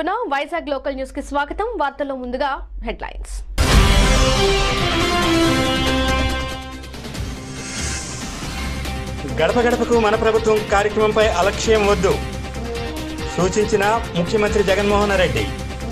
తరపున Vizag local news కి స్వాగతం వార్తల్లో ముందుగా హెడ్లైన్స్ గడప గడపకు మన ప్రభుత్వం కార్యక్రమంపై అలక్ష్యం వద్దు సూచించిన ముఖ్యమంత్రి జగన్మోహన్ రెడ్డి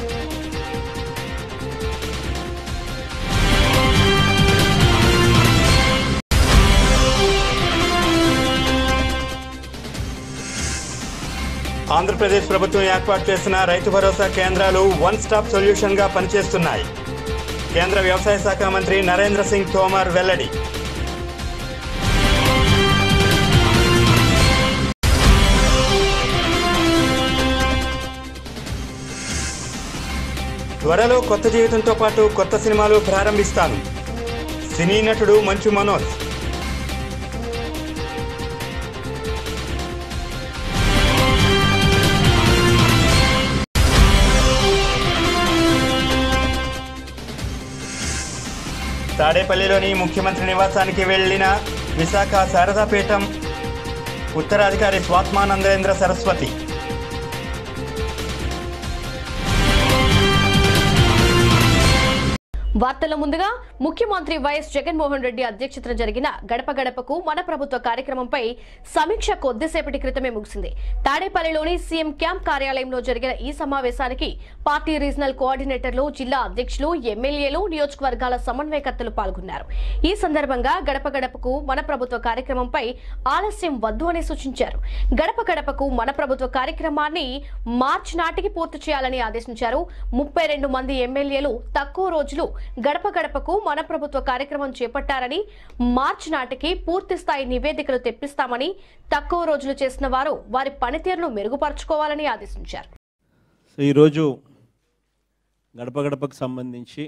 ఆంధ్రప్రదేశ్ ప్రభుత్వం ఏర్పాటు చేసిన రైతు భరోసా కేంద్రాలు వన్ స్టాప్ సొల్యూషన్ గా పనిచేస్తున్నాయి కేంద్ర వ్యవసాయ శాఖ మంత్రి నరేంద్ర సింగ్ తోమర్ వెల్లడి త్వరలో కొత్త జీవితంతో పాటు కొత్త సినిమాలు ప్రారంభిస్తాను సినీ నటుడు మంచు మనోజ్ తాడేపల్లిలోని ముఖ్యమంత్రి నివాసానికి వెళ్లిన విశాఖ శారదాపీఠం ఉత్తరాధికారి స్వాత్మానందేంద్ర సరస్వతి వార్తల ముందుగా ముఖ్యమంత్రి వైఎస్ జగన్మోహన్ రెడ్డి అధ్యక్షతన జరిగిన గడప గడపకు మన ప్రభుత్వ కార్యక్రమంపై సమీక్ష కొద్దిసేపటి క్రితమే ముగిసింది తాడేపల్లిలోని సీఎం క్యాంప్ కార్యాలయంలో జరిగిన ఈ సమావేశానికి పార్టీ రీజనల్ కోఆర్డినేటర్లు జిల్లా అధ్యక్షులు ఎమ్మెల్యేలు నియోజకవర్గాల సమన్వయకర్తలు పాల్గొన్నారు ఈ సందర్భంగా గడప గడపకు మన ప్రభుత్వ కార్యక్రమంపై ఆలస్యం వద్దు అని సూచించారు గడప గడపకు మన ప్రభుత్వ కార్యక్రమాన్ని మార్చి నాటికి పూర్తి చేయాలని ఆదేశించారు ముప్పై రెండు మంది ఎమ్మెల్యేలు తక్కువ రోజులు గడప గడపకు మన ప్రభుత్వ కార్యక్రమం చేపట్టారని మార్చి నాటికి పూర్తి స్థాయి నివేదికలు తెప్పిస్తామని తక్కువ రోజులు చేసిన వారు వారి పనితీరును మెరుగుపరుచుకోవాలని ఆదేశించారు సో ఈరోజు గడప గడపకు సంబంధించి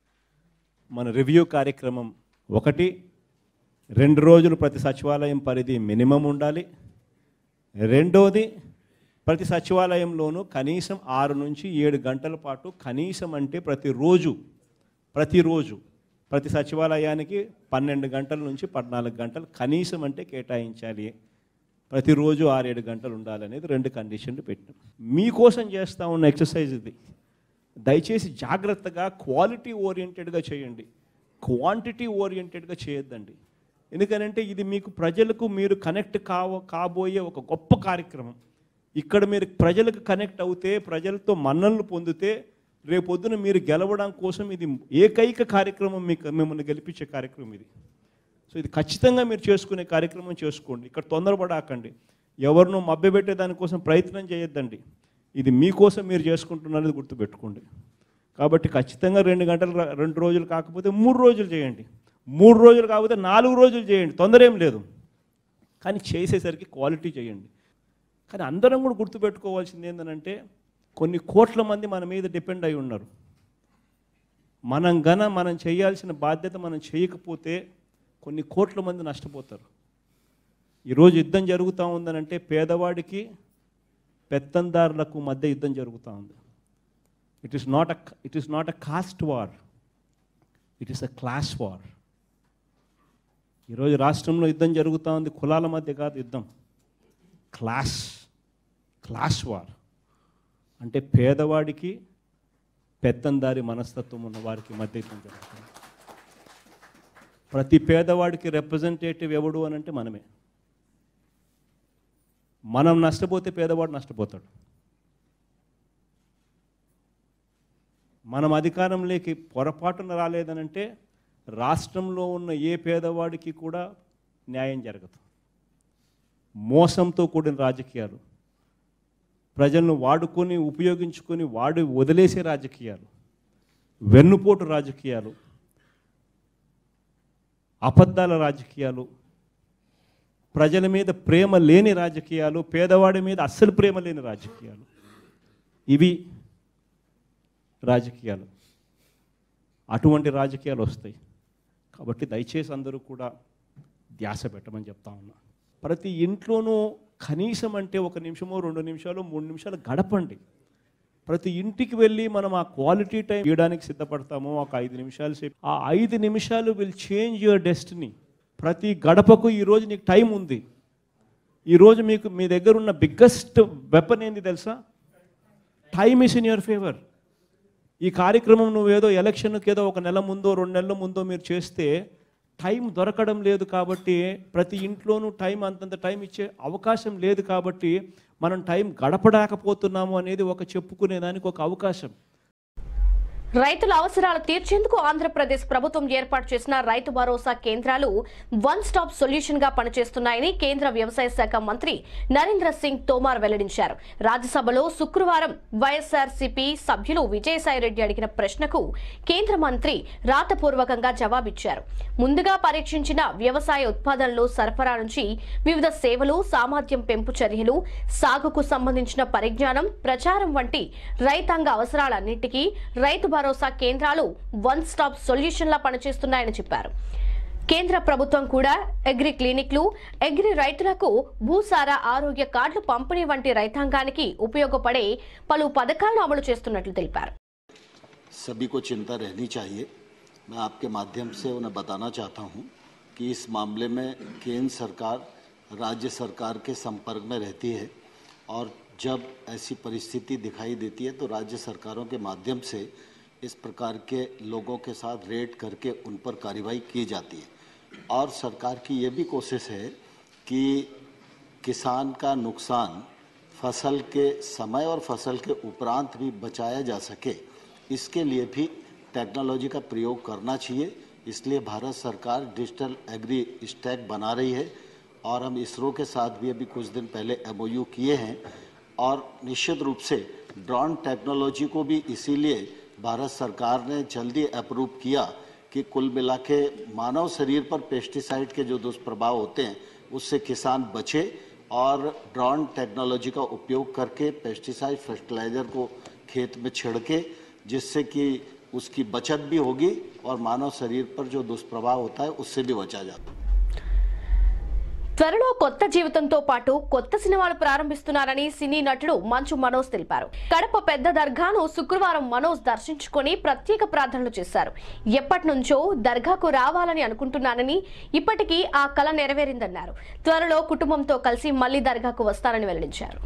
మన రివ్యూ కార్యక్రమం ఒకటి రెండు రోజులు ప్రతి సచివాలయం పరిధి మినిమం ఉండాలి రెండోది ప్రతి సచివాలయంలోనూ కనీసం ఆరు నుంచి ఏడు గంటల పాటు కనీసం అంటే ప్రతిరోజు ప్రతిరోజు ప్రతి సచివాలయానికి పన్నెండు గంటల నుంచి పద్నాలుగు గంటలు కనీసం అంటే కేటాయించాలి ప్రతిరోజు ఆరేడు గంటలు ఉండాలనేది రెండు కండిషన్లు పెట్టాం మీకోసం చేస్తూ ఉన్న ఎక్సర్సైజ్ ఇది దయచేసి జాగ్రత్తగా క్వాలిటీ ఓరియంటెడ్గా చేయండి క్వాంటిటీ ఓరియంటెడ్గా చేయొద్దండి ఎందుకనంటే ఇది మీకు ప్రజలకు మీరు కనెక్ట్ కావ కాబోయే ఒక గొప్ప కార్యక్రమం ఇక్కడ మీరు ప్రజలకు కనెక్ట్ అవుతే ప్రజలతో మన్ననలు పొందితే రేపొద్దున మీరు గెలవడం కోసం ఇది ఏకైక కార్యక్రమం మీకు మిమ్మల్ని గెలిపించే కార్యక్రమం ఇది సో ఇది ఖచ్చితంగా మీరు చేసుకునే కార్యక్రమం చేసుకోండి ఇక్కడ తొందరపడాకండి ఎవరినో మభ్యపెట్టే దానికోసం ప్రయత్నం చేయొద్దండి ఇది మీకోసం మీరు చేసుకుంటున్నది గుర్తుపెట్టుకోండి కాబట్టి ఖచ్చితంగా రెండు గంటలు రా- రెండు రోజులు కాకపోతే మూడు రోజులు చేయండి మూడు రోజులు కాకపోతే నాలుగు రోజులు చేయండి తొందర ఏం లేదు కానీ చేసేసరికి క్వాలిటీ చేయండి కానీ అందరం కూడా గుర్తుపెట్టుకోవాల్సింది ఏంటంటే కొన్ని కోట్ల మంది మన మీద డిపెండ్ అయి ఉన్నారు మనం గన మనం చేయాల్సిన బాధ్యత మనం చేయకపోతే కొన్ని కోట్ల మంది నష్టపోతారు ఈరోజు యుద్ధం జరుగుతూ ఉందనంటే పేదవాడికి పెత్తందారులకు మధ్య యుద్ధం జరుగుతూ ఉంది it is not a it is not a caste war it is a class war ఈరోజు రాష్ట్రంలో యుద్ధం జరుగుతూ ఉంది కులాల మధ్య కాదు యుద్ధం క్లాస్ క్లాస్ వార్ అంటే పేదవాడికి పెత్తందారి మనస్తత్వం ఉన్న వారికి మధ్య యుద్ధం జరుగుతుంది ప్రతి పేదవాడికి రిప్రజెంటేటివ్ ఎవడు అని అంటే మనమే మనం నష్టపోతే పేదవాడు నష్టపోతాడు మనం అధికారంలోకి పొరపాటున రాలేదనంటే రాష్ట్రంలో ఉన్న ఏ పేదవాడికి కూడా న్యాయం జరగదు మోసంతో కూడిన రాజకీయాలు ప్రజలను వాడుకొని ఉపయోగించుకొని వాడి వదిలేసే రాజకీయాలు వెన్నుపోటు రాజకీయాలు అబద్ధాల రాజకీయాలు ప్రజల మీద ప్రేమ లేని రాజకీయాలు పేదవాడి మీద అస్సలు ప్రేమ లేని రాజకీయాలు ఇవి రాజకీయాలు అటువంటి రాజకీయాలు వస్తాయి కాబట్టి దయచేసి అందరూ కూడా ధ్యాస పెట్టమని చెప్తా ఉన్నా ప్రతి ఇంట్లోనూ కనీసం అంటే ఒక నిమిషమో రెండు నిమిషాలు మూడు నిమిషాలు గడపండి ప్రతి ఇంటికి వెళ్ళి మనం ఆ క్వాలిటీ టైం ఇవ్వడానికి సిద్ధపడతాము ఒక ఐదు నిమిషాలు సేపు ఆ ఐదు నిమిషాలు విల్ చేంజ్ యువర్ డెస్టినీ ప్రతి గడపకు ఈరోజు నీకు టైం ఉంది ఈరోజు మీకు మీ దగ్గర ఉన్న బిగ్గెస్ట్ వెపన్ ఏంది తెలుసా time is in your favour ఈ కార్యక్రమం నువ్వేదో ఎలక్షన్కి ఏదో ఒక నెల ముందో రెండు నెలల ముందో మీరు చేస్తే టైం దొరకడం లేదు కాబట్టి ప్రతి ఇంట్లోనూ టైం అంతంత టైం ఇచ్చే అవకాశం లేదు కాబట్టి మనం టైం గడపడాకపోతున్నాము అనేది ఒక చెప్పుకునేదానికి ఒక అవకాశం రైతుల అవసరాలు తీర్చేందుకు ఆంధ్రప్రదేశ్ ప్రభుత్వం ఏర్పాటు చేసిన రైతు భరోసా కేంద్రాలు వన్ స్టాప్ సొల్యూషన్ గా పనిచేస్తున్నాయని కేంద్ర వ్యవసాయ శాఖ మంత్రి నరేంద్ర సింగ్ తోమార్ వెల్లడించారు రాజ్యసభలో శుక్రవారం వైఎస్ఆర్సీపీ సభ్యులు విజయసాయిరెడ్డి అడిగిన ప్రశ్నకు కేంద్ర మంత్రి రాతపూర్వకంగా జవాబిచ్చారు ముందుగా పరీక్షించిన వ్యవసాయ ఉత్పాదనలు సరఫరా నుంచి వివిధ సేవలు సామర్థ్యం పెంపు చర్యలు సాగుకు సంబంధించిన పరిజ్ఞానం ప్రచారం వంటి రైతాంగ అవసరాలన్నింటికీ రైతు భరోసా కేంద్రాలు వన్ స్టాప్ సొల్యూషన్ లా పనిచేస్తున్నాయని చెప్పారు కేంద్ర ప్రభుత్వం కూడా అగ్రి క్లినిక్లు అగ్రి రైతులకు భూసార ఆరోగ్య కార్డులు పంపిణీ వంటి రైతాంగానికి ఉపయోగపడే పలు పథకాలను అమలు చేస్తున్నట్లు తెలిపారు सभी को चिंता रहनी चाहिए मैं आपके माध्यम से उन्हें बताना चाहता हूं कि इस मामले में केंद्र सरकार राज्य सरकार के संपर्क में रहती है और जब ऐसी परिस्थिति दिखाई देती है तो राज्य सरकारों के माध्यम से इस प्रकार के लोगों के साथ रेड करके उन पर कार्रवाई की जाती है और सरकार की ये भी कोशिश है कि किसान का नुकसान फसल के समय और फसल के उपरांत भी बचाया जा सके इसके लिए भी टेक्नोलॉजी का प्रयोग करना चाहिए इसलिए भारत सरकार डिजिटल एग्री स्टैक बना रही है और हम इसरो के साथ भी अभी कुछ दिन पहले एमओयू किए हैं और निश्चित रूप से ड्रोन टेक्नोलॉजी को भी इसीलिए भारत सरकार ने जल्दी अप्रूव किया कि कुल मिला के मानव शरीर पर पेस्टिसाइड के जो दुष्प्रभाव होते हैं उससे किसान बचे और ड्रोन टेक्नोलॉजी का उपयोग करके पेस्टिसाइड फर्टिलाइजर को खेत में छिड़के जिससे कि उसकी बचत भी होगी और मानव शरीर पर जो दुष्प्रभाव होता है उससे भी बचा जाता है త్వరలో కొత్త జీవితంతో పాటు కొత్త సినిమాలు ప్రారంభిస్తున్నారని సినీ నటుడు మంచు మనోజ్ తెలిపారు కడప పెద్ద దర్గాను శుక్రవారం మనోజ్ దర్శించుకొని ప్రత్యేక ప్రార్థనలు చేశారు ఎప్పటి నుంచో దర్గాకు రావాలని అనుకుంటున్నానని ఇప్పటికీ ఆ కల నెరవేరిందన్నారు త్వరలో కుటుంబంతో కలిసి మళ్లీ దర్గాకు వస్తారని వెల్లడించారు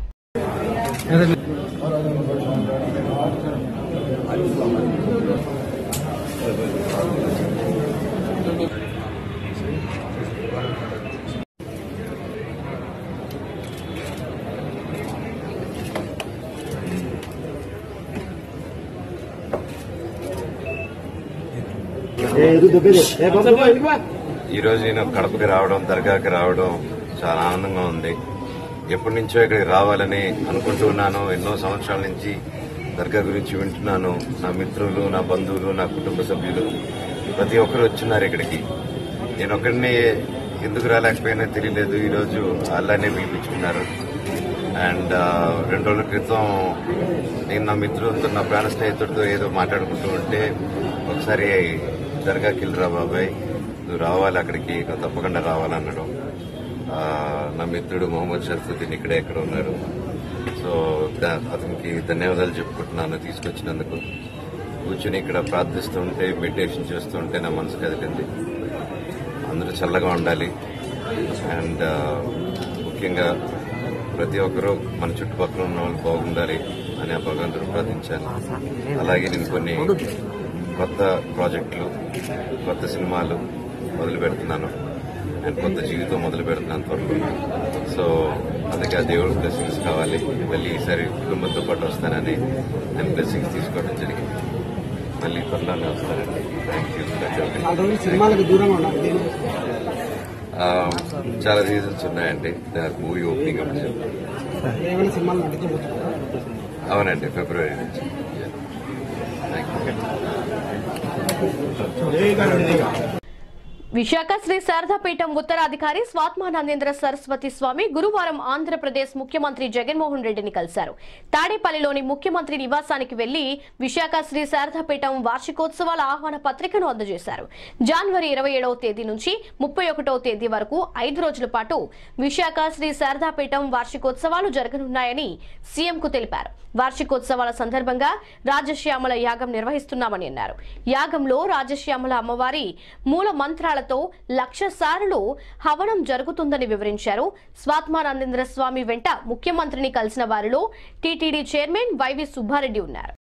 ఈరోజు నేను కడపకి రావడం దర్గాకి రావడం చాలా ఆనందంగా ఉంది ఎప్పటి నుంచో ఇక్కడికి రావాలని అనుకుంటున్నాను ఎన్నో సంవత్సరాల నుంచి దర్గా గురించి వింటున్నాను నా మిత్రులు నా బంధువులు నా కుటుంబ సభ్యులు ప్రతి ఒక్కరు వచ్చిన్నారు ఇక్కడికి నేను ఒక్కడిని ఎందుకు రాలేకపోయినా తెలియలేదు ఈరోజు అలానే పిలిపించుకున్నారు అండ్ రెండు రోజుల క్రితం నేను నా మిత్రులతో నా ప్రాణ స్నేహితుడితో ఏదో మాట్లాడుకుంటూ ఉంటే ఒకసారి దర్గాకి వెళ్ళిరా బాబాయ్ నువ్వు రావాలి అక్కడికి నువ్వు తప్పకుండా రావాలన్నాడు ఆ, నా మిత్రుడు మొహమ్మద్ షర్ఫుద్దీన్ ఇక్కడే ఎక్కడ ఉన్నారు సో దా- అతనికి ధన్యవాదాలు చెప్పుకుంటున్నాను తీసుకొచ్చినందుకు కూర్చుని ఇక్కడ ప్రార్థిస్తుంటే మెడిటేషన్ చేస్తుంటే నా మనసు కదిలింది అందరూ చల్లగా ఉండాలి అండ్ ముఖ్యంగా ప్రతి ఒక్కరూ మన చుట్టుపక్కల ఉన్న వాళ్ళు బాగుండాలి అని ఆ భగవంతుడు ప్రార్థించాను అలాగే నేను కొన్ని కొత్త ప్రాజెక్టులు కొత్త సినిమాలు మొదలు పెడుతున్నాను అండ్ కొత్త జీవితం మొదలు పెడుతున్నాను త్వరలో సో అందుకే ఆ దేవుడు బ్లెస్సింగ్స్ కావాలి మళ్ళీ ఈసారి కుటుంబంతో పాటు వస్తానని నేను బ్లెస్సింగ్స్ తీసుకోవడం జరిగింది మళ్ళీ త్వరలోనే వస్తానండి థ్యాంక్ యూ సినిమాలకు దూరంగా ఉన్నారు దీని ఆ, చాలా రీజన్స్ ఉన్నాయండి దానికి మూవీ ఓపెనింగ్ అప్పుడు చెప్పాను ఏమైనా సినిమాలు నటించబోతున్నారా అవునండి ఫిబ్రవరి నుంచి థ్యాంక్ యూ విశాఖ శ్రీ శారదాపీఠం ఉత్తరాధికారి స్వాత్మానందేంద్ర సరస్వతి స్వామి గురువారం ఆంధ్రప్రదేశ్ ముఖ్యమంత్రి జగన్మోహన్ రెడ్డిని కలిశారు తాడేపల్లిలోని ముఖ్యమంత్రి నివాసానికి వెళ్లి విశాఖ శ్రీ శారదాపీఠం వార్షికోత్సవాల ఆహ్వాన పత్రికను అందజేశారు జనవరి ఇరవై ఏడవ తేదీ నుంచి ముప్పై ఒకటవ తేదీ వరకు ఐదు రోజుల పాటు విశాఖ శ్రీ శారదాపీఠం వార్షికోత్సవాలు జరగనున్నాయని సీఎంకు తెలిపారు వార్షికోత్సవాల సందర్భంగా రాజశ్యామల యాగం నిర్వహిస్తున్నామని అన్నారు యాగంలో రాజశ్యామల అమ్మవారి మూల మంత్రాల మంత్రాలతో లక్ష సార్లు హవనం జరుగుతుందని వివరించారు స్వాత్మానందేంద్ర స్వామి వెంట ముఖ్యమంత్రిని కలిసిన వారిలో టీటీడీ చైర్మన్ వైవి సుబ్బారెడ్డి ఉన్నారు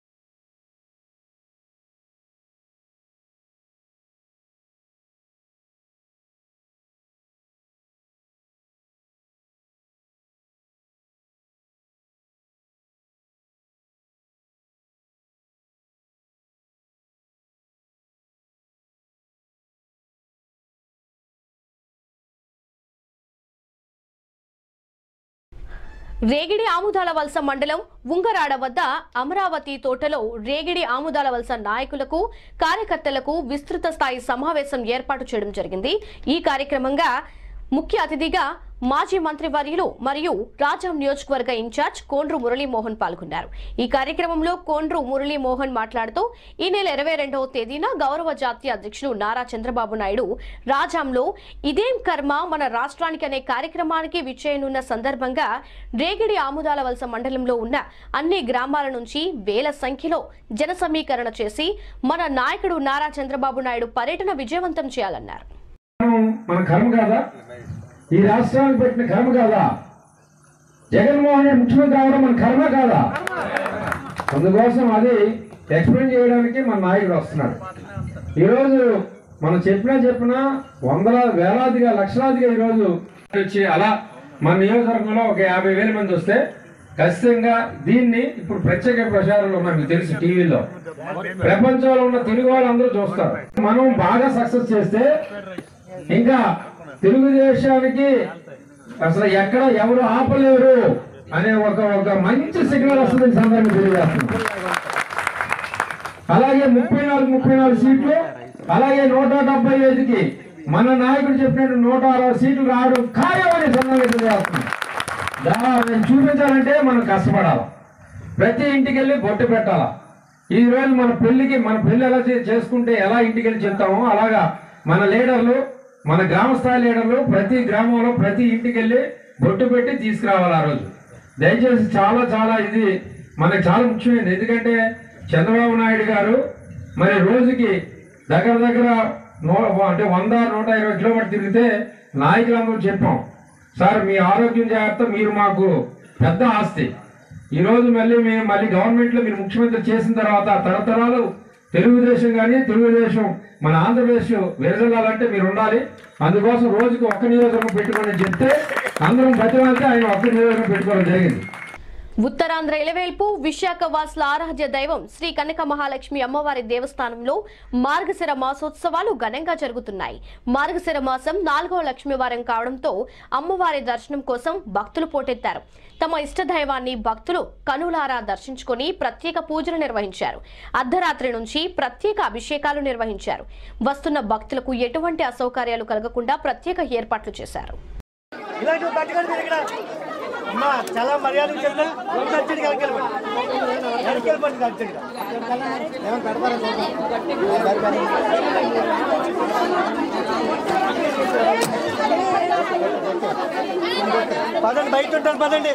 రేగిడి ఆముదాల వలస మండలం ఉంగరాడ వద్ద అమరావతి తోటలో రేగిడి ఆముదాల వలస నాయకులకు కార్యకర్తలకు విస్తృత స్థాయి సమావేశం ఏర్పాటు చేయడం జరిగింది ఈ కార్యక్రమంగా ముఖ్య అతిథిగా మాజీ మంత్రి వర్యులు మరియు రాజాం నియోజకవర్గ ఇన్ఛార్జ్ కోండ్రు మురళీమోహన్ పాల్గొన్నారు ఈ కార్యక్రమంలో కోండ్రు మురళీమోహన్ మాట్లాడుతూ ఈ నెల ఇరవై రెండవ తేదీన గౌరవ జాతీయ అధ్యక్షులు నారా చంద్రబాబు నాయుడు రాజాంలో ఇదేం కర్మ మన రాష్ట్రానికి అనే కార్యక్రమానికి విచ్చేయనున్న సందర్భంగా రేగిడి ఆముదాల వలస మండలంలో ఉన్న అన్ని గ్రామాల నుంచి వేల సంఖ్యలో జన సమీకరణ చేసి మన నాయకుడు నారా చంద్రబాబు నాయుడు పర్యటన విజయవంతం చేయాలన్నారు మన కర్మ కాదా ఈ రాష్ట్రానికి పెట్టిన కర్మ కాదా జగన్మోహన్ రెడ్డి ముఖ్యమంత్రి అవడం మన కర్మ కాదా అందుకోసం అది ఎక్స్ప్లెయిన్ చేయడానికి మన నాయకుడు వస్తున్నాడు ఈరోజు మనం చెప్పినా చెప్పినా వందల వేలాదిగా లక్షలాదిగా ఈరోజు వచ్చి అలా మన నియోజకవర్గంలో ఒక యాభై వేల మంది వస్తే ఖచ్చితంగా దీన్ని ఇప్పుడు ప్రత్యేక ప్రచారాలు ఉన్నాయి మీకు తెలుసు టీవీలో ప్రపంచంలో ఉన్న తెలుగు వాళ్ళందరూ చూస్తారు మనం బాగా సక్సెస్ చేస్తే ఇంకా తెలుగుదేశానికి అసలు ఎక్కడ ఎవరు ఆపలేరు అనే ఒక ఒక మంచి సిగ్నల్ వస్తుంది ఈ సందర్భంగా తెలియజేస్తున్నాం అలాగే ముప్పై నాలుగు ముప్పై నాలుగు సీట్లు అలాగే నూట డెబ్బై ఐదుకి మన నాయకుడు చెప్పినట్టు నూట అరవై సీట్లు రావడం ఖాయమని సందర్భంగా తెలియజేస్తున్నాం దాన్ని చూపించాలంటే మనం కష్టపడాలి ప్రతి ఇంటికి వెళ్ళి బొట్టు పెట్టాలా ఈ రోజు మన పెళ్లికి మన పెళ్లి ఎలా చే- చేసుకుంటే ఎలా ఇంటికి వెళ్ళి చెప్తామో అలాగా మన లీడర్లు మన గ్రామ స్థాయి లీడర్లు ప్రతి గ్రామంలో ప్రతి ఇంటికి వెళ్ళి బొట్టు పెట్టి తీసుకురావాలి ఆ రోజు దయచేసి చాలా చాలా ఇది మనకు చాలా ముఖ్యమైనది ఎందుకంటే చంద్రబాబు నాయుడు గారు మరి రోజుకి దగ్గర దగ్గర నూ అంటే వంద నూట ఇరవై కిలోమీటర్ తిరిగితే నాయకులందరూ చెప్పాం సార్ మీ ఆరోగ్యం జాగ్రత్త మీరు మాకు పెద్ద ఆస్తి ఈ రోజు మళ్ళీ మేము మళ్ళీ గవర్నమెంట్ లో మీరు ముఖ్యమంత్రి చేసిన తర్వాత తరతరాలు తెలుగుదేశం కానీ తెలుగుదేశం మన ఆంధ్రప్రదేశ్ విరజల్లాలంటే మీరు ఉండాలి అందుకోసం రోజుకి ఒక్క నియోజకవర్గం పెట్టుకోండి చెప్తే అందరం బతిమాలితే ఆయన ఒక్క నియోజకవర్గం పెట్టుకోవడం జరిగింది ఉత్తరాంధ్ర ఇలవేల్పు విశాఖ వాసుల ఆరాధ్య దైవం శ్రీ కనక మహాలక్ష్మి అమ్మవారి దేవస్థానంలో మార్గశిర మాసోత్సవాలు ఘనంగా జరుగుతున్నాయి మార్గశిర మాసం నాలుగవ లక్ష్మీవారం కావడంతో అమ్మవారి దర్శనం కోసం భక్తులు పోటెత్తారు తమ ఇష్ట దైవాన్ని భక్తులు కనులారా దర్శించుకొని ప్రత్యేక పూజలు నిర్వహించారు అర్ధరాత్రి నుంచి ప్రత్యేక అభిషేకాలు నిర్వహించారు వస్తున్న భక్తులకు ఎటువంటి అసౌకర్యాలు కలగకుండా ప్రత్యేక ఏర్పాట్లు చేశారు ఇలాంటివి పట్టుకొని మీరు ఇక్కడ అమ్మా చాలా మర్యాద చెప్తా రెండు అర్జెంట్గా వెనకెళ్ళిపోండి వెనకెళ్ళిపోండి అర్జెంట్గా ఏమైనా పెడతారా పదండి బయట ఉంటాను పదండి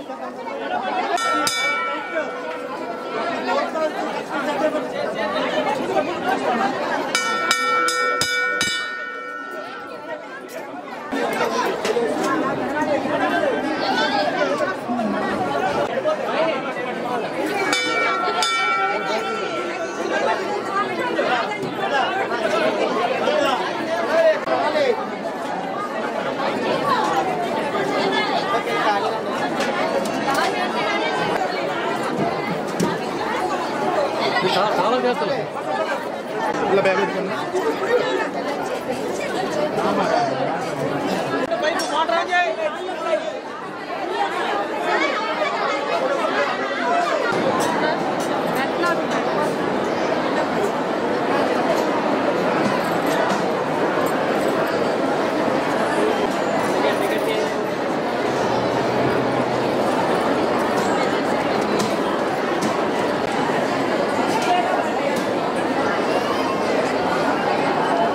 ¡Vamos!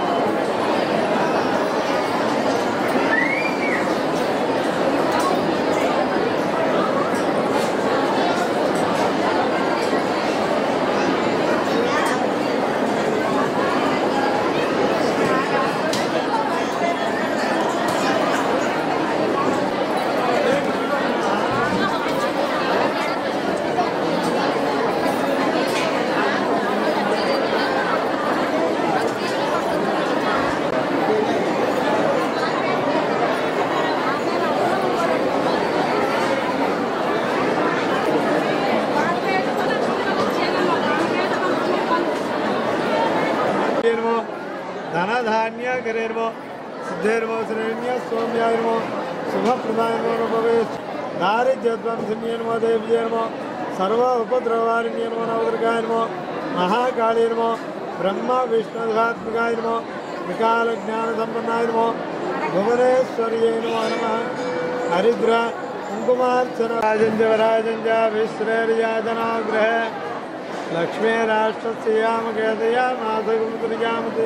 శుభాకరే నమో సిద్ధేర్మో శ్రేణ్య సౌమ్యాయ నమో శుభప్రదాయ నమో భవే దారిద్ర్యధ్వంసిన్యే నమో దేవ్యే నమో సర్వ ఉపద్రవారిణ్యే నమో నవదుర్గాయ నమో మహాకాళీ నమో బ్రహ్మ విష్ణుఘాత్మకాయ నమో వికాల జ్ఞాన సంపన్నాయ నమో భువనేశ్వర్యే నమో నమ హరిద్ర కుంకుమార్చన రాజంజవరాజంజ విశ్రేర్యాజనాగ్రహ లక్ష్మీ రాష్ట్రస్యామకేతయా నాథగుముద్రియామతి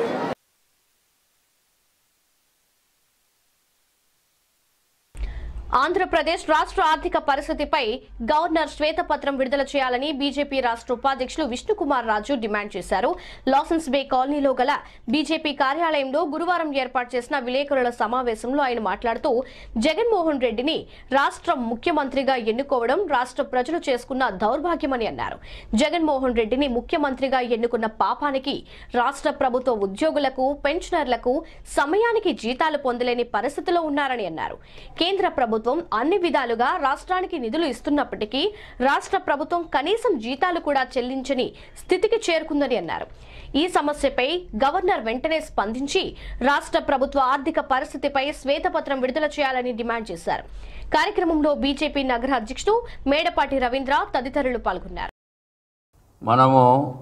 ఆంధ్రప్రదేశ్ రాష్ట్ర ఆర్థిక పరిస్థితిపై గవర్నర్ శ్వేతపత్రం విడుదల చేయాలని బీజేపీ రాష్ట్ర ఉపాధ్యక్షులు విష్ణుకుమార్ రాజు డిమాండ్ చేశారు లాసెన్స్ బే కాలనీలో గల బీజేపీ కార్యాలయంలో గురువారం ఏర్పాటు చేసిన విలేకరుల సమావేశంలో ఆయన మాట్లాడుతూ జగన్మోహన్ రెడ్డిని రాష్ట్ర ముఖ్యమంత్రిగా ఎన్నుకోవడం రాష్ట్ర ప్రజలు చేసుకున్న దౌర్భాగ్యమని అన్నారు జగన్మోహన్ రెడ్డిని ముఖ్యమంత్రిగా ఎన్నుకున్న పాపానికి రాష్ట్ర ప్రభుత్వ ఉద్యోగులకు పెన్షనర్లకు సమయానికి జీతాలు పొందలేని పరిస్థితిలో ఉన్నారని అన్నారు కేంద్ర ప్రభుత్వం అన్ని విధాలుగా రాష్ట్రానికి నిధులు ఇస్తున్నప్పటికీ రాష్ట్ర ప్రభుత్వం కనీసం జీతాలు కూడా చెల్లించని స్థితికి చేరుకుందని అన్నారు ఈ సమస్యపై గవర్నర్ వెంటనే స్పందించి రాష్ట్ర ప్రభుత్వ ఆర్థిక పరిస్థితిపై శ్వేతపత్రం విడుదల చేయాలని డిమాండ్ చేశారు కార్యక్రమంలో బీజేపీ నగర అధ్యక్షుడు మేడపాటి రవీంద్ర తదితరులు పాల్గొన్నారు మనము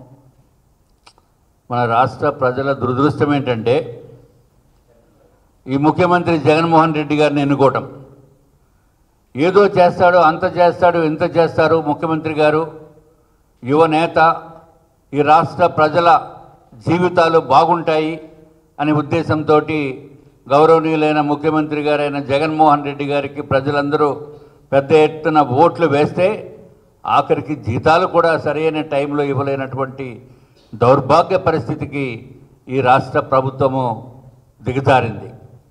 మన రాష్ట్ర ప్రజల దురదృష్టం ఏంటంటే ఈ ముఖ్యమంత్రి జగన్మోహన్ రెడ్డి గారిని ఎన్నుకోవటం ఏదో చేస్తాడు అంత చేస్తాడు ఇంత చేస్తారు ముఖ్యమంత్రి గారు యువ నేత ఈ రాష్ట్ర ప్రజల జీవితాలు బాగుంటాయి అనే ఉద్దేశంతో గౌరవనీయులైన ముఖ్యమంత్రి గారైన జగన్మోహన్ రెడ్డి గారికి ప్రజలందరూ పెద్ద ఎత్తున ఓట్లు వేస్తే ఆఖరికి జీతాలు కూడా సరైన టైంలో ఇవ్వలేనటువంటి దౌర్భాగ్య పరిస్థితికి ఈ రాష్ట్ర ప్రభుత్వము దిగజారింది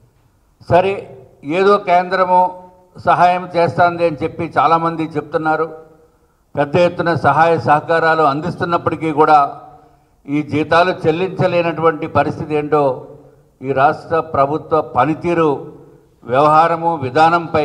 సరే ఏదో కేంద్రము సహాయం చేస్తుంది అని చెప్పి చాలామంది చెప్తున్నారు పెద్ద ఎత్తున సహాయ సహకారాలు అందిస్తున్నప్పటికీ కూడా ఈ జీతాలు చెల్లించలేనటువంటి పరిస్థితి ఏంటో ఈ రాష్ట్ర ప్రభుత్వ పనితీరు వ్యవహారము విధానంపై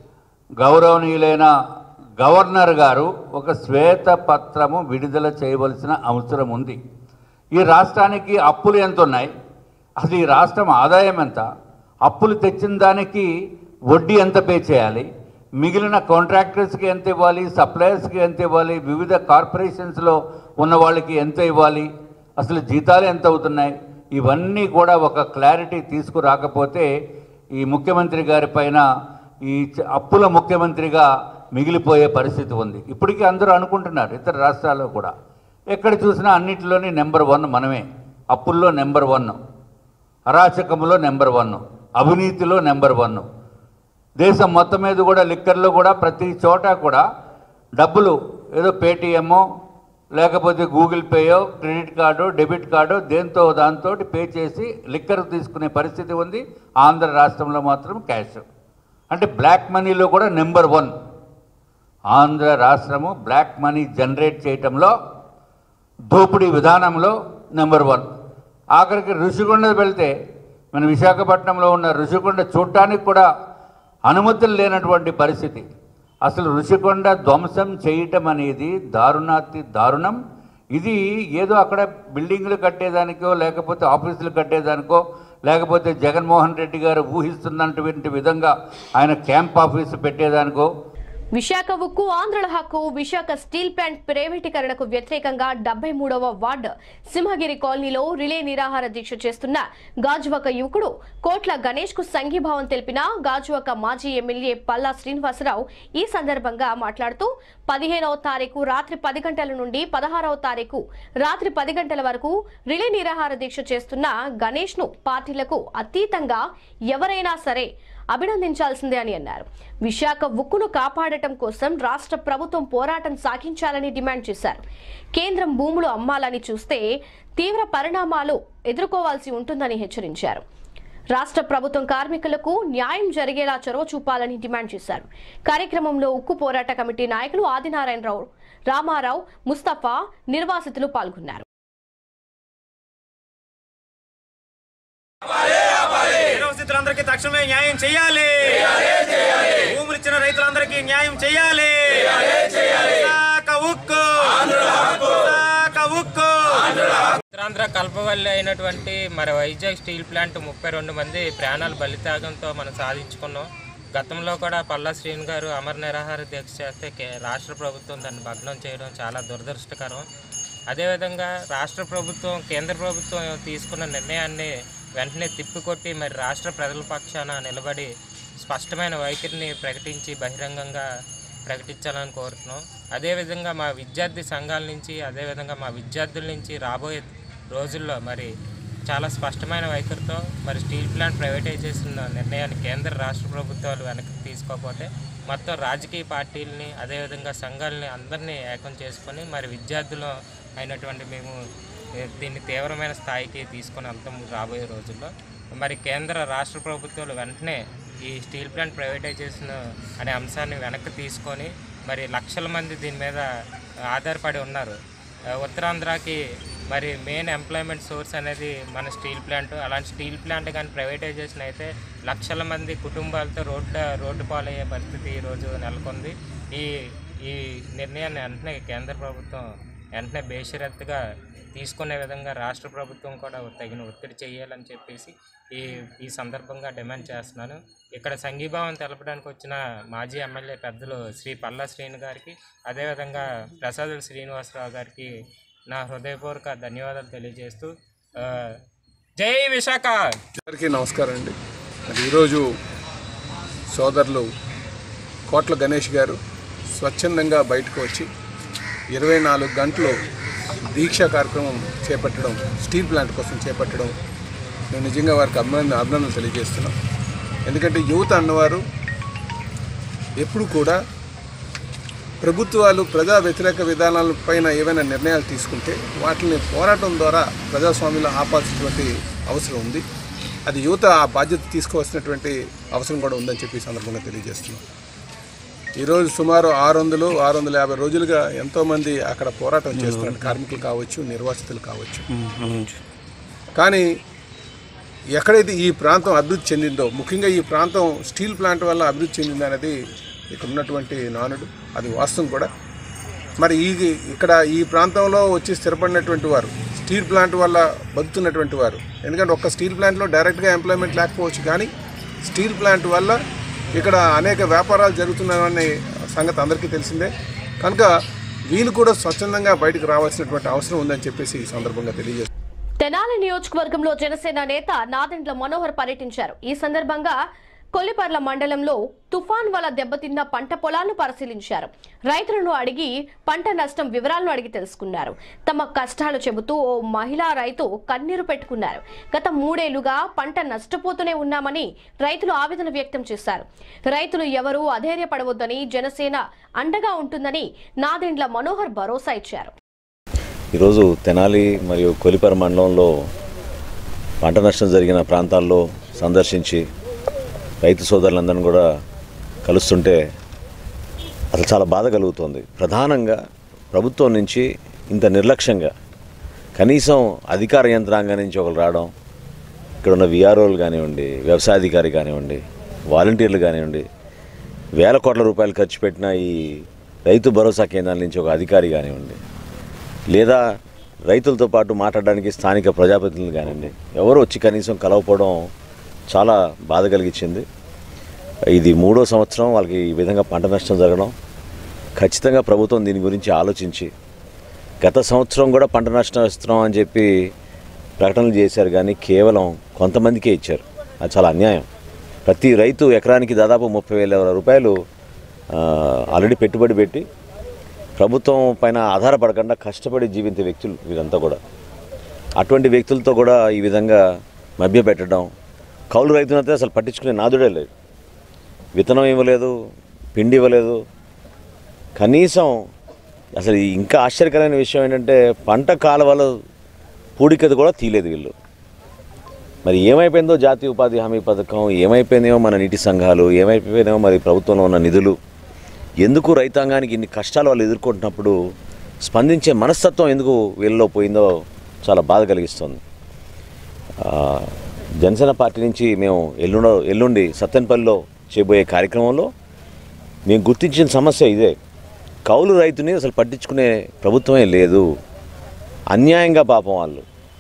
గౌరవనీయులైన గవర్నర్ గారు ఒక శ్వేత పత్రము విడుదల చేయవలసిన అవసరం ఉంది ఈ రాష్ట్రానికి అప్పులు ఎంత ఉన్నాయి అసలు ఈ రాష్ట్రం ఆదాయం ఎంత అప్పులు తెచ్చిన దానికి వడ్డీ ఎంత పే చేయాలి మిగిలిన కాంట్రాక్టర్స్కి ఎంత ఇవ్వాలి సప్లయర్స్కి ఎంత ఇవ్వాలి వివిధ కార్పొరేషన్స్లో ఉన్న వాళ్ళకి ఎంత ఇవ్వాలి అసలు జీతాలు ఎంత అవుతున్నాయి ఇవన్నీ కూడా ఒక క్లారిటీ తీసుకురాకపోతే ఈ ముఖ్యమంత్రి గారి పైన ఈ చ- అప్పుల ముఖ్యమంత్రిగా మిగిలిపోయే పరిస్థితి ఉంది ఇప్పటికీ అందరూ అనుకుంటున్నారు ఇతర రాష్ట్రాల్లో కూడా ఎక్కడ చూసినా అన్నిటిలోని నెంబర్ వన్ మనమే అప్పుల్లో నెంబర్ వన్ అరాచకములో నెంబర్ వన్ అవినీతిలో నెంబర్ వన్ దేశం మొత్తం మీద కూడా లిక్కర్లో కూడా ప్రతి చోట కూడా డబ్బులు ఏదో పేటిఎమ్మో లేకపోతే గూగుల్ పేయో క్రెడిట్ కార్డు డెబిట్ కార్డు దేంతో దాంతో పే చేసి లిక్కర్ తీసుకునే పరిస్థితి ఉంది ఆంధ్ర రాష్ట్రంలో మాత్రం క్యాష్ అంటే బ్లాక్ మనీలో కూడా నెంబర్ వన్ ఆంధ్ర రాష్ట్రము బ్లాక్ మనీ జనరేట్ చేయటంలో దోపిడీ విధానంలో నెంబర్ వన్ ఆఖరికి ఋషికొండ వెళ్తే మన విశాఖపట్నంలో ఉన్న ఋషికొండ చూడటానికి కూడా అనుమతులు లేనటువంటి పరిస్థితి అసలు ఋషికొండ ధ్వంసం చేయటం అనేది దారుణాతి దారుణం ఇది ఏదో అక్కడ బిల్డింగ్లు కట్టేదానికో లేకపోతే ఆఫీసులు కట్టేదానికో లేకపోతే జగన్మోహన్ రెడ్డి గారు ఊహిస్తున్నటువంటి విధంగా ఆయన క్యాంప్ ఆఫీసు పెట్టేదానికో విశాఖ ఉక్కు ఆంధ్రుల హక్కు విశాఖ స్టీల్ ప్లాంట్ ప్రైవేటీకరణకు వ్యతిరేకంగా డెబ్బై మూడవ వార్డు సింహగిరి కాలనీలో రిలే నిరాహార దీక్ష చేస్తున్న గాజువాక యువకుడు కోట్ల గణేష్ కు సంఘీభావం తెలిపిన గాజువాక మాజీ ఎమ్మెల్యే పల్లా శ్రీనివాసరావు ఈ సందర్భంగా మాట్లాడుతూ పదిహేనవ తారీఖు రాత్రి పది గంటల నుండి పదహారవ తారీఖు రాత్రి పది గంటల వరకు రిలే నిరాహార దీక్ష చేస్తున్న గణేష్ ను పార్టీలకు అతీతంగా ఎవరైనా సరే అభినందించాల్సిందే అని అన్నారు విశాఖ ఉక్కును కాపాడటం కోసం రాష్ట్ర ప్రభుత్వం పోరాటం సాగించాలని డిమాండ్ చేశారు కేంద్రం భూములు అమ్మాలని చూస్తే తీవ్ర పరిణామాలు ఎదుర్కోవాల్సి ఉంటుందని హెచ్చరించారు రాష్ట్ర ప్రభుత్వం కార్మికులకు న్యాయం జరిగేలా చొరవ చూపాలని డిమాండ్ చేశారు కార్యక్రమంలో ఉక్కు పోరాట కమిటీ నాయకులు ఆదినారాయణరావు రామారావు ముస్తఫా నిర్వాసితులు పాల్గొన్నారు నిర్వసితులందరికీ తక్షణమే న్యాయం చేయాలి భూములు ఇచ్చిన రైతులందరికీ న్యాయం చేయాలి విశాఖ ఉక్కు విశాఖ ఉక్కు ఉత్తరాంధ్ర రక్త కల్పవల్లి అయినటువంటి మరి వైజాగ్ స్టీల్ ప్లాంట్ ముప్పై రెండు మంది ప్రాణాల బలిత్యాగంతో మనం సాధించుకున్నాం గతంలో కూడా పల్లా శ్రీని గారు అమర నిరాహార దీక్ష చేస్తే కే- రాష్ట్ర ప్రభుత్వం దాన్ని భగ్నం చేయడం చాలా దురదృష్టకరం అదేవిధంగా రాష్ట్ర ప్రభుత్వం కేంద్ర ప్రభుత్వం తీసుకున్న నిర్ణయాన్ని వెంటనే తిప్పికొట్టి మరి రాష్ట్ర ప్రజల పక్షాన నిలబడి స్పష్టమైన వైఖరిని ప్రకటించి బహిరంగంగా ప్రకటించాలని కోరుతున్నాం అదేవిధంగా మా విద్యార్థి సంఘాల నుంచి అదేవిధంగా మా విద్యార్థుల నుంచి రాబోయే రోజుల్లో మరి చాలా స్పష్టమైన వైఖరితో మరి స్టీల్ ప్లాంట్ ప్రైవేటైజేషన్ నిర్ణయాన్ని కేంద్ర రాష్ట్ర ప్రభుత్వాలు వెనక్కి తీసుకోకపోతే మొత్తం రాజకీయ పార్టీలని అదేవిధంగా సంఘాలని అందరినీ ఏకం చేసుకొని మరి విద్యార్థులు అయినటువంటి మేము ఏ, దీన్ని తీవ్రమైన స్థాయికి తీసుకొని వెళ్తాం రాబోయే రోజుల్లో మరి కేంద్ర రాష్ట్ర ప్రభుత్వాలు వెంటనే ఈ స్టీల్ ప్లాంట్ ప్రైవేటైజేషన్ అనే అంశాన్ని వెనక్కి తీసుకొని మరి లక్షల మంది దీని మీద ఆధారపడి ఉన్నారు ఆ, ఉత్తరాంధ్రకి మరి మెయిన్ ఎంప్లాయ్మెంట్ సోర్స్ అనేది మన స్టీల్ ప్లాంట్ అలాంటి స్టీల్ ప్లాంట్ కానీ ప్రైవేటైజేషన్ అయితే లక్షల మంది కుటుంబాలతో రోడ్డు రోడ్డు పాలయ్యే పరిస్థితి ఈరోజు నెలకొంది ఈ ఈ నిర్ణయాన్ని వెంటనే కేంద్ర ప్రభుత్వం వెంటనే బేషరత్తుగా తీసుకునే విధంగా రాష్ట్ర ప్రభుత్వం కూడా తగిన ఒత్తిడి చేయాలని చెప్పేసి ఈ ఈ సందర్భంగా డిమాండ్ చేస్తున్నాను ఇక్కడ సంఘీభావం తెలపడానికి వచ్చిన మాజీ ఎమ్మెల్యే పెద్దలు శ్రీ పల్లా శ్రీను గారికి అదేవిధంగా ప్రసాదుల శ్రీనివాసరావు గారికి నా హృదయపూర్వక ధన్యవాదాలు తెలియజేస్తూ ఆ, జై విశాఖ అందరికీ నమస్కారం అండి మరి ఈరోజు సోదరులు కోట్ల గణేష్ గారు స్వచ్ఛందంగా బయటకు వచ్చి ఇరవై నాలుగు గంటలు దీక్షా కార్యక్రమం చేపట్టడం స్టీల్ ప్లాంట్ కోసం చేపట్టడం మేము నిజంగా వారికి అభినందన అభినందనలు తెలియజేస్తున్నాం ఎందుకంటే యువత అన్నవారు ఎప్పుడు కూడా ప్రభుత్వాలు ప్రజా వ్యతిరేక విధానాలపైన ఏవైనా నిర్ణయాలు తీసుకుంటే వాటిని పోరాటం ద్వారా ప్రజాస్వామ్యంలో ఆపాల్సినటువంటి అవసరం ఉంది అది యువత ఆ బాధ్యత తీసుకోవాల్సినటువంటి అవసరం కూడా ఉందని చెప్పి ఈ సందర్భంగా తెలియజేస్తున్నాం ఈరోజు సుమారు ఆరు వందలు ఆరు వందల యాభై రోజులుగా ఎంతోమంది అక్కడ పోరాటం చేస్తున్నారు కార్మికులు కావచ్చు నిర్వాసితులు కావచ్చు కానీ ఎక్కడైతే ఈ ప్రాంతం అభివృద్ధి చెందిందో ముఖ్యంగా ఈ ప్రాంతం స్టీల్ ప్లాంట్ వల్ల అభివృద్ధి చెందింది అనేది ఇక్కడ ఉన్నటువంటి నానుడు అది వాస్తవం కూడా మరి ఈ ఇక్కడ ఈ ప్రాంతంలో వచ్చి స్థిరపడినటువంటి వారు స్టీల్ ప్లాంట్ వల్ల బతుకుతున్నటువంటి వారు ఎందుకంటే ఒక్క స్టీల్ ప్లాంట్లో డైరెక్ట్గా ఎంప్లాయ్మెంట్ లేకపోవచ్చు కానీ స్టీల్ ప్లాంట్ వల్ల ఇక్కడ అనేక వ్యాపారాలు జరుగుతున్నాయనే సంగతి అందరికీ తెలిసిందే కనుక వీళ్ళు కూడా స్వచ్ఛందంగా బయటకు రావాల్సినటువంటి అవసరం ఉందని చెప్పేసి ఈ సందర్భంగా తెలియజేస్తారు తెనాలి నియోజకవర్గంలో జనసేన నేత నాదెండ్ల మనోహర్ పర్యటించారు ఈ సందర్భంగా కొల్లిపర్ల మండలంలో తుఫాన్ వల్ల దెబ్బతిన్న పంట పొలాలను పరిశీలించారు రైతులను అడిగి పంట నష్టం వివరాలను అడిగి తెలుసుకున్నారు తమ కష్టాలు చెబుతూ ఓ మహిళా రైతు కన్నీరు పెట్టుకున్నారు గత మూడేళ్లుగా పంట నష్టపోతూనే ఉన్నామని రైతులు ఆవేదన వ్యక్తం చేశారు రైతులు ఎవరూ అధైర్యపడవద్దని జనసేన అండగా ఉంటుందని నాదెండ్ల మనోహర్ భరోసా ఇచ్చారు ఈరోజు తెనాలి మరియు కొలిపర మండలంలో పంట నష్టం జరిగిన ప్రాంతాల్లో సందర్శించి రైతు సోదరులందరిని కూడా కలుస్తుంటే అసలు చాలా బాధ కలుగుతుంది ప్రధానంగా ప్రభుత్వం నుంచి ఇంత నిర్లక్ష్యంగా కనీసం అధికార యంత్రాంగం నుంచి ఒకరు రావడం ఇక్కడ ఉన్న విఆర్ఓలు కానివ్వండి వ్యవసాయాధికారి కానివ్వండి వాలంటీర్లు కానివ్వండి వేల కోట్ల రూపాయలు ఖర్చు పెట్టిన ఈ రైతు భరోసా కేంద్రాల నుంచి ఒక అధికారి కానివ్వండి లేదా రైతులతో పాటు మాట్లాడడానికి స్థానిక ప్రజాప్రతినిధులు కానివ్వండి ఎవరు వచ్చి కనీసం కలవకపోవడం చాలా బాధ కలిగించింది ఇది మూడో సంవత్సరం వాళ్ళకి ఈ విధంగా పంట నష్టం జరగడం ఖచ్చితంగా ప్రభుత్వం దీని గురించి ఆలోచించి గత సంవత్సరం కూడా పంట నష్టం ఇస్తున్నాం అని చెప్పి ప్రకటనలు చేశారు కానీ కేవలం కొంతమందికే ఇచ్చారు అది చాలా అన్యాయం ప్రతి రైతు ఎకరానికి దాదాపు ముప్పై వేల రూపాయలు ఆ, ఆల్రెడీ పెట్టుబడి పెట్టి ప్రభుత్వం పైన ఆధారపడకుండా కష్టపడి జీవించే వ్యక్తులు వీరంతా కూడా అటువంటి వ్యక్తులతో కూడా ఈ విధంగా మభ్యపెట్టడం కౌలు రైతునైతే అసలు పట్టించుకునే నాదుడే లేదు విత్తనం ఇవ్వలేదు పిండి ఇవ్వలేదు కనీసం అసలు ఇంకా ఆశ్చర్యకరమైన విషయం ఏంటంటే పంట కాలువలో పూడికది కూడా తీయలేదు వీళ్ళు మరి ఏమైపోయిందో జాతీయ ఉపాధి హామీ పథకం ఏమైపోయిందేమో మన నీటి సంఘాలు ఏమైపోయిందేమో మరి ప్రభుత్వంలో ఉన్న నిధులు ఎందుకు రైతాంగానికి ఇన్ని కష్టాలు వాళ్ళు ఎదుర్కొంటున్నప్పుడు స్పందించే మనస్తత్వం ఎందుకు వీళ్ళలో పోయిందో చాలా బాధ కలిగిస్తుంది ఆ, జనసేన పార్టీ నుంచి మేము ఎల్లుండ ఎల్లుండి సత్తెనపల్లిలో చేయబోయే కార్యక్రమంలో మేము గుర్తించిన సమస్య ఇదే కౌలు రైతుని అసలు పట్టించుకునే ప్రభుత్వమే లేదు అన్యాయంగా పాపం వాళ్ళు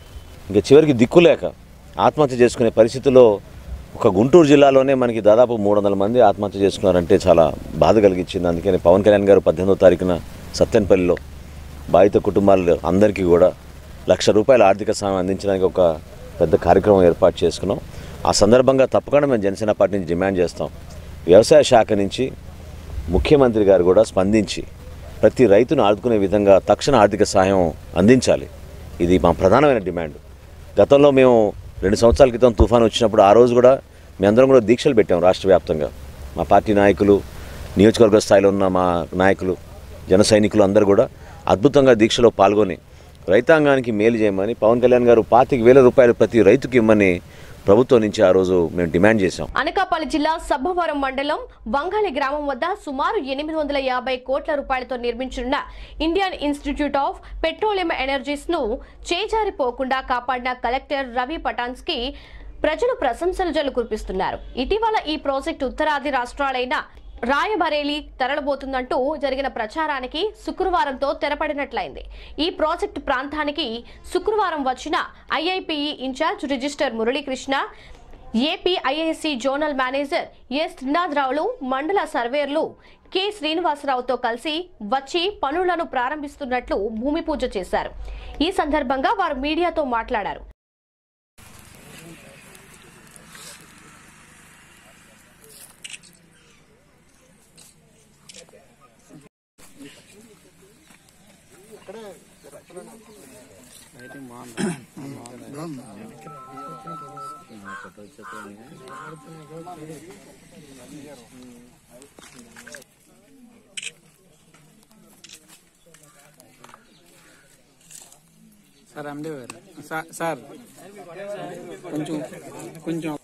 ఇంకా చివరికి దిక్కు లేక ఆత్మహత్య చేసుకునే పరిస్థితిలో ఒక గుంటూరు జిల్లాలోనే మనకి దాదాపు మూడు వందల మంది ఆత్మహత్య చేసుకున్నారంటే చాలా బాధ కలిగించింది అందుకని పవన్ కళ్యాణ్ గారు పద్దెనిమిదో తారీఖున సత్తెనపల్లిలో బాధిత కుటుంబాలు అందరికీ కూడా లక్ష రూపాయల ఆర్థిక సాయం అందించడానికి ఒక పెద్ద కార్యక్రమం ఏర్పాటు చేసుకున్నాం ఆ సందర్భంగా తప్పకుండా మేము జనసేన పార్టీ నుంచి డిమాండ్ చేస్తాం వ్యవసాయ శాఖ నుంచి ముఖ్యమంత్రి గారు కూడా స్పందించి ప్రతి రైతును ఆదుకునే విధంగా తక్షణ ఆర్థిక సహాయం అందించాలి ఇది మా ప్రధానమైన డిమాండ్ గతంలో మేము రెండు సంవత్సరాల క్రితం తుఫాను వచ్చినప్పుడు ఆ రోజు కూడా మేమందరం కూడా దీక్షలు పెట్టాం రాష్ట్ర వ్యాప్తంగా మా పార్టీ నాయకులు నియోజకవర్గ స్థాయిలో ఉన్న మా నాయకులు జన సైనికులు అందరూ కూడా అద్భుతంగా దీక్షలో పాల్గొని రైతాంగానికి మేలు చేయమని పవన్ కళ్యాణ్ గారు పాతిక వేల రూపాయలు ప్రతి రైతుకి ఇమ్మని ప్రభుత్వం నుంచి ఆ రోజు మేము డిమాండ్ చేశాం అనకాపల్లి జిల్లా సబ్బవరం మండలం వంగాలి గ్రామం వద్ద సుమారు ఎనిమిది వందల యాభై కోట్ల రూపాయలతో నిర్మించనున్న Indian Institute of Petroleum Energies ను చేజారిపోకుండా కాపాడిన కలెక్టర్ రవి పటాన్స్ కి ప్రజలు ప్రశంసలు జల్లు కురిపిస్తున్నారు ఇటీవల ఈ ప్రాజెక్టు ఉత్తరాది రాష్ట్రాలైన రాయబరేలీ తరలబోతుందంటూ జరిగిన ప్రచారానికి శుక్రవారంతో తెరపడినట్లయింది ఈ ప్రాజెక్టు ప్రాంతానికి శుక్రవారం వచ్చిన IIPE in charge registrar Muralikrishna AP IIC zonal manager S త్రినాథరావులు మండల సర్వేర్లు కె శ్రీనివాసరావుతో కలిసి వచ్చి పనులను ప్రారంభిస్తున్నట్లు భూమి పూజ చేశారు ఈ సందర్భంగా వారు మీడియాతో మాట్లాడారు సార్ ఎండి గారు సార్ సార్ కొంచెం కొంచెం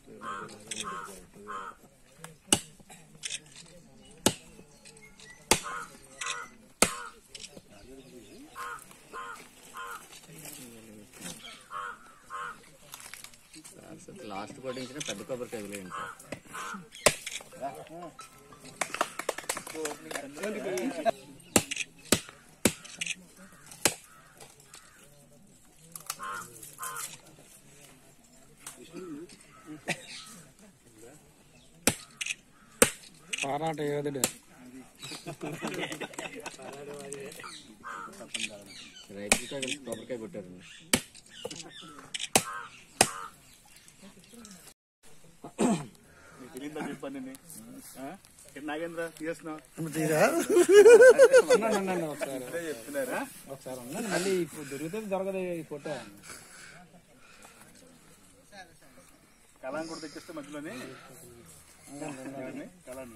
లాస్ట్ కొట్టించిన పెద్ద కొబ్బరికాయ వదిలేయండి పోరాట యోధుడు రైతులతో కలిసి కొబ్బరికాయ కొట్టారండి నాగేంద్ర తీస్తున్నావు ఉండండి, ఉండండి ఒకసారి ఒకసారి ఉండండి మళ్ళీ ఇప్పుడు దొరికితే దొరకదు ఈ ఫోటో కళాం కూడా తెచ్చిస్తే మధ్యలోనే కళాన్ని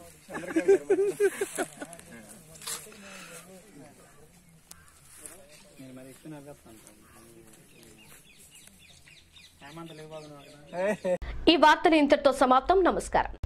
నేను మరి ఎక్కువ నవ్వేస్తాను హేమంత్ లేకపోతే ఈ వార్తలు ఇంతటితో సమాప్తం నమస్కారం